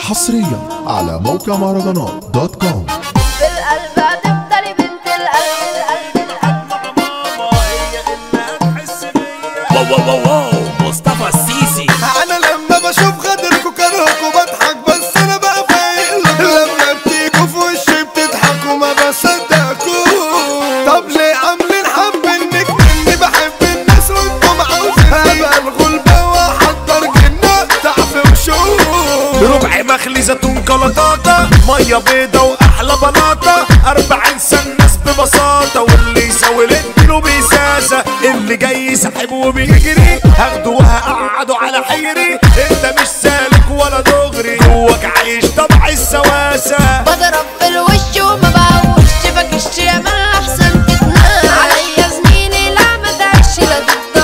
حصريا على موقع مهرجانات دوت كوم في القلب هتفضلي بنت القلب القلب القلب واو واو واو واو مصطفى السيسي انا لما بشوف غدركوا كرهكوا بضحك بس انا بقى فايق لما بتيجوا في وشي بتضحكوا ما بصدقكوا طب ليه عاملين حب انك مني بحب الناس وانتم عاوزين ابقى الغلبة واحضر جنة تعفي وشوف ربع مخلي زيتون كلاطاطا ميه بيضة واحلى بلاطة أربعين سنة ناس ببساطة واللي يساوي له بيساسة اللي جاي ساحب وبيجري هاخده وهقعده على حيري انت مش سالك ولا دغري جواك عايش طبع السواسة بضرب في الوش وما بقوش بكش يا ما احسن تتنام عليا زميلي لا ما تعيش لا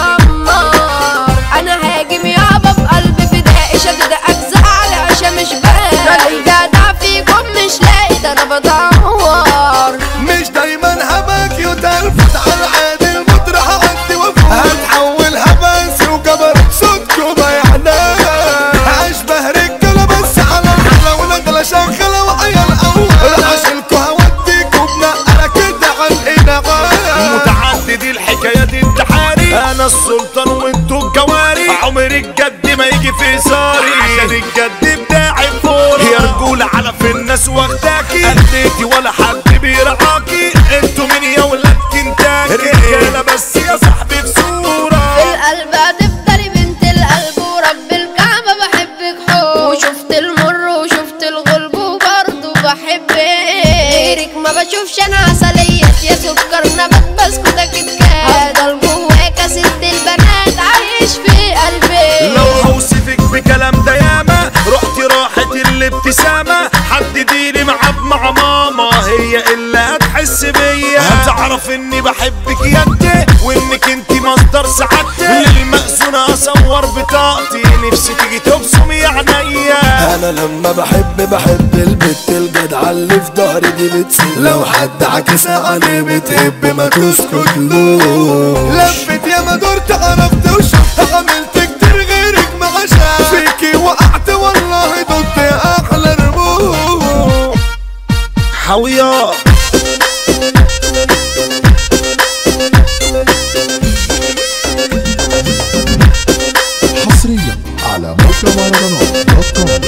تتدمر انا هاجم يابا بقلب فدائي شدد اجزاء على عشا مش باقي جدع فيكم مش لاقي ده انا بدور مش دايما هباك يتلفت على عادي المطرح عدي وفوق هتحول هباس وجبر صوتكم بيعنا اشبه رجاله بس على الحلا ونجله شغاله وعيال اول عشانكوا هوديكوا بنقله كده على الانغام متعدد الحكاية دي انتحاري انا السلطان وانتو الجواري عمر الجد ما يجي في صاري عشان الجد بتاعي فوري يا رجولة على في الناس واخداكي اديتي ولا حد بيرعاكي انتوا مين يا ولاد كنتاكي رجالة بس يا صاحبي في في صورة القلب هتفضلي بنت القلب ورب الكعبة بحبك حب وشفت المر وشفت الغلب وبرضه بحبك غيرك ما بشوفش انا عسلية يا سكر نبات بسكوتك الكاس هفضل جواك يا ست البنات عايش في قلبي لو هوصفك بكلام ده ياما رحتي راحت الابتسامة حدديلي معاب مع ماما هي اللي هتحس بيا هتعرف اني بحبك يا انت وانك انت مصدر سعادتي للمأذونة اصور بطاقتي نفسي تيجي تبصم يا عينيا انا لما بحب بحب البت الجدعة اللي في ظهري دي بتسيب لو حد عكس عليه بتهب ما تسكت له لفت يا ما دورت عرفت وشفت عملت كتير غيرك ما عشان فيكي وقعت والله ضد احلى رموش حويا حصريا على موقع مهرجانات دوت كوم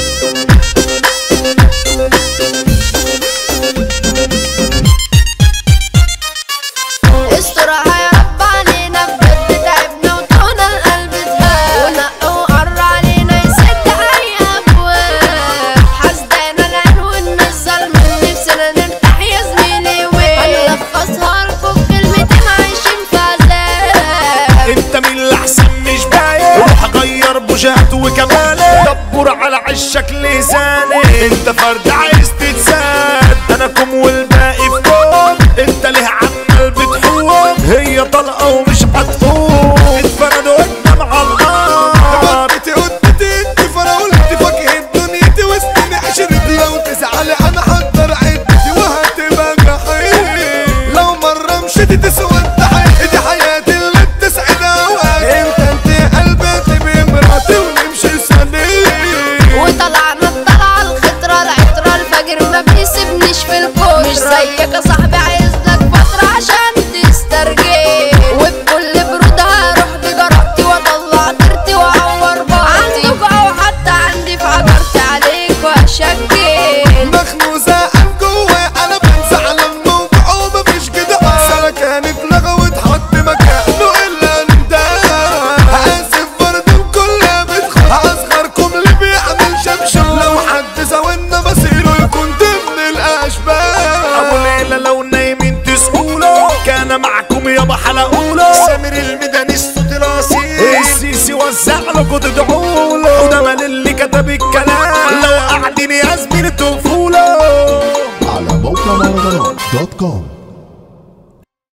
استرها يا رب علينا بجد تعبنا وطونا القلب اتهاب ونق وقر علينا يسد اي ابواب حسدانا العنوان مش ظلم نفسنا نرتاح يا زميلي وين هنلخصها لكم بكلمتين عايشين في عذاب انت مين اللي احسن مش باين روح غير بوجهت وكمالي دبر على عشك لساني انت فرد عايز تتساد انا كم والباقي في كوم انت ليه عمال بتحوم هي طلقه ومش هتقوم اتفردوا قدام على النار قدتي قدتي انت فراولتي فاكهة دنيتي وسنين عشرتي لو تزعلي انا حضر عدتي وهتبقى جحيم لو مرة مشيتي تسوى الضحية دي حياتي اللي بتسعد اوقات انت انت قلبتي بمراتي ونمشي سنين وطلعنا الطلعة الخضرة العطرة الفجر ما بيسيبنيش في الكون مش زيك يا صاحبي عايز لك فترة عشان تسترجي وبكل برود هروح بجرأتي واطلع طيرتي واعور بعضي عندك او حتى عندي في عجرتي عليك واشكي مخنوق زقان جواي انا بنسى على الموضوع ومفيش كده سنة كانت لغة واتحط مكانه الا انت اسف برضه الكل بتخاف اصغركم اللي بيعمل شمشم لو حد زاولنا مصيره يكون ضمن الاشباح ابو ليلى لو نايمين تسقوله كان معكم يابا حلقوله سامر الميداني الصوت الاصيل السيسي وزع لكم تدعوا له وده مال اللي كتب الكلام لو قاعدين يا زميلي تقفوا له على موقع مهرجانات دوت كوم